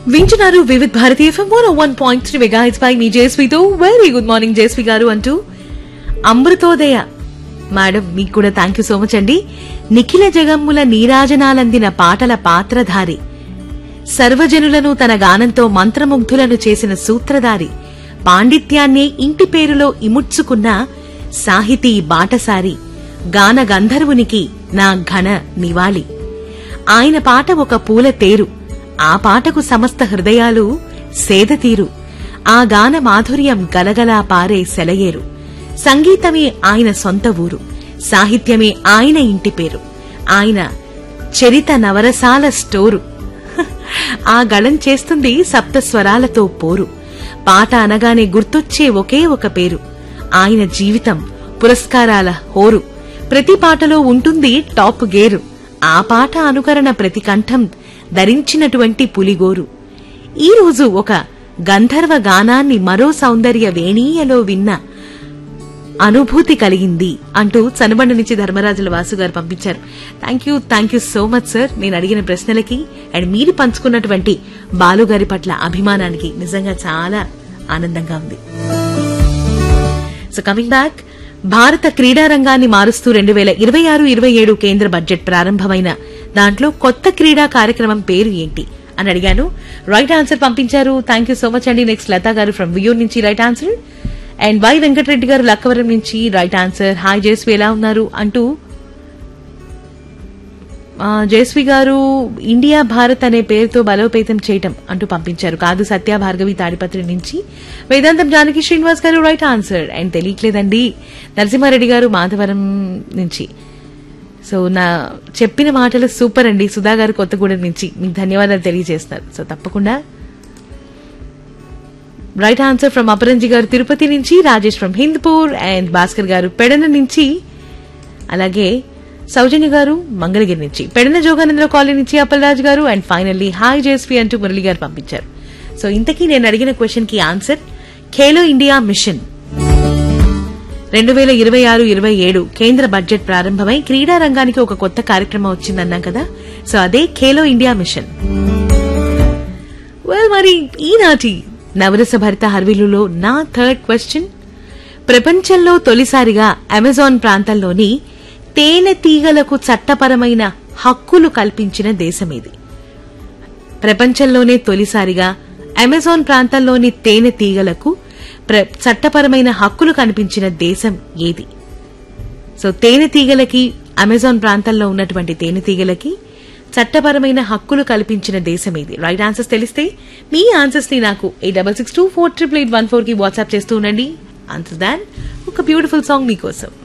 వింటున్నారు Vividh Bharati FM one one point three మెగా హెచ్ పై మీ జేస్వితో వెరీ గుడ్ మార్నింగ్ జేస్వి గారు అంటూ అమృతోదయ మేడం మీకు కూడా థ్యాంక్ యూ సో మచ్ అండి నిఖిల జగమ్ముల నీరాజనాలందిన పాటల పాత్రధారి సర్వజనులను తన గానంతో మంత్రముగ్ధులను చేసిన సూత్రధారి పాండిత్యాన్ని ఇంటి పేరులో ఇముడ్చుకున్న సాహితీ బాటసారి గాన గంధర్వునికి నా ఘన నివాళి ఆయన పాట ఒక పూల తేరు ఆ పాటకు సమస్త హృదయాలు సేదతీరు ఆ గాన మాధుర్యం గలగలా పారే సెలయేరు సంగీతమే ఆయన సొంత ఊరు సాహిత్యమే ఆయన ఇంటి పేరు ఆయన చరిత నవరసాల స్టోరు ఆ గళం చేస్తుంది సప్త స్వరాలతో పోరు పాట అనగానే గుర్తొచ్చే ఒకే ఒక పేరు ఆయన జీవితం పురస్కారాల హోరు ప్రతి పాటలో ఉంటుంది టాప్ గేరు ఆ పాట అనుకరణ ప్రతి కంఠం ధరించినటువంటి పులిగోరు ఈ రోజు ఒక గంధర్వ గానాన్ని మరో సౌందర్య వేణీయలో విన్న అనుభూతి కలిగింది అంటూ చనబండ నుంచి ధర్మరాజుల వాసు గారు పంపించారు thank you thank you so much sir నేను అడిగిన ప్రశ్నలకి అండ్ మీరు పంచుకున్నటువంటి బాలుగారి పట్ల అభిమానానికి నిజంగా చాలా ఆనందంగా ఉంది సో కమింగ్ బ్యాక్ భారత క్రీడా రంగాన్ని మారుస్తూ రెండు వేల ఇరవై ఆరు ఇరవై ఏడు కేంద్ర బడ్జెట్ ప్రారంభమైన దాంట్లో కొత్త క్రీడా కార్యక్రమం పేరు ఏంటి అని అడిగాను రైట్ ఆన్సర్ పంపించారు థ్యాంక్ యూ సో మచ్ అండి నెక్స్ట్ లతా గారు ఫ్రమ్ వియూర్ నుంచి right answer and Y Venkatareddy garu Lakkavaram నుంచి రైట్ ఆన్సర్ హాయ్ జయస్వి ఎలా ఉన్నారు అంటూ ఆ, జయస్వి గారు ఇండియా భారత్ అనే పేరుతో బలోపేతం చేయటం అంటూ పంపించారు కాదు సత్య భార్గవి తాడిపత్రి నుంచి వేదాంతం Janaki Srinivas garu right answer and తెలియట్లేదండి నరసింహారెడ్డి గారు మాధవరం నుంచి సో నా చెప్పిన మాటలు సూపర్ అండి సుధా గారు కొత్తగూడెం నుంచి మీకు ధన్యవాదాలు తెలియజేస్తారు సో తప్పకుండా రైట్ ఆన్సర్ ఫ్రమ్ అపరంజి గారు తిరుపతి నుంచి రాజేష్ ఫ్రమ్ హిందూపూర్ అండ్ భాస్కర్ గారు పెడన నుంచి అలాగే సౌజన్య గారు మంగళగిరి నుంచి పెడన జోగానంద్ర కాలనీ నుంచి అప్పలరాజు గారు అండ్ ఫైనల్లీ హాయ్ జేఎస్పీ అంటూ మురళి గారు పంపించారు సో ఇంతకీ నేను అడిగిన క్వశ్చన్ కి ఆన్సర్ ఖేలో ఇండియా మిషన్ రెండు వేల ఇరవై ఆరు ఇరవై ఏడు కేంద్ర బడ్జెట్ ప్రారంభమై క్రీడా రంగానికి ఒక కొత్త కార్యక్రమం వచ్చిందన్నాం కదా సో అదే ఖేలో ఇండియా మిషన్ వెల్ మరి ఈనాటి నవరస భరిత హర్విలులో నా థర్డ్ క్వశ్చన్ ప్రపంచంలో తొలిసారిగా అమెజాన్ ప్రాంతంలోని తేనె తీగలకు చట్టపరమైన హక్కులు కల్పించిన దేశమేది ప్రపంచంలోనే తొలిసారిగా అమెజాన్ ప్రాంతంలోని తేనె తీగలకు ప్ర- చట్టపరమైన హక్కులు కనిపించిన దేశం ఏది సో తేనె తీగలకి అమెజాన్ ప్రాంతంలో ఉన్నటువంటి తేనె తీగలకి చట్టపరమైన హక్కులు కల్పించిన దేశం ఇది రైట్ ఆన్సర్స్ తెలిస్తే మీ ఆన్సర్స్ ని నాకు eight double six two four triple eight one four కి వాట్సాప్ చేస్తూ ఉండండి ఆన్సర్ దాన్ ఒక బ్యూటిఫుల్ సాంగ్ మీకోసం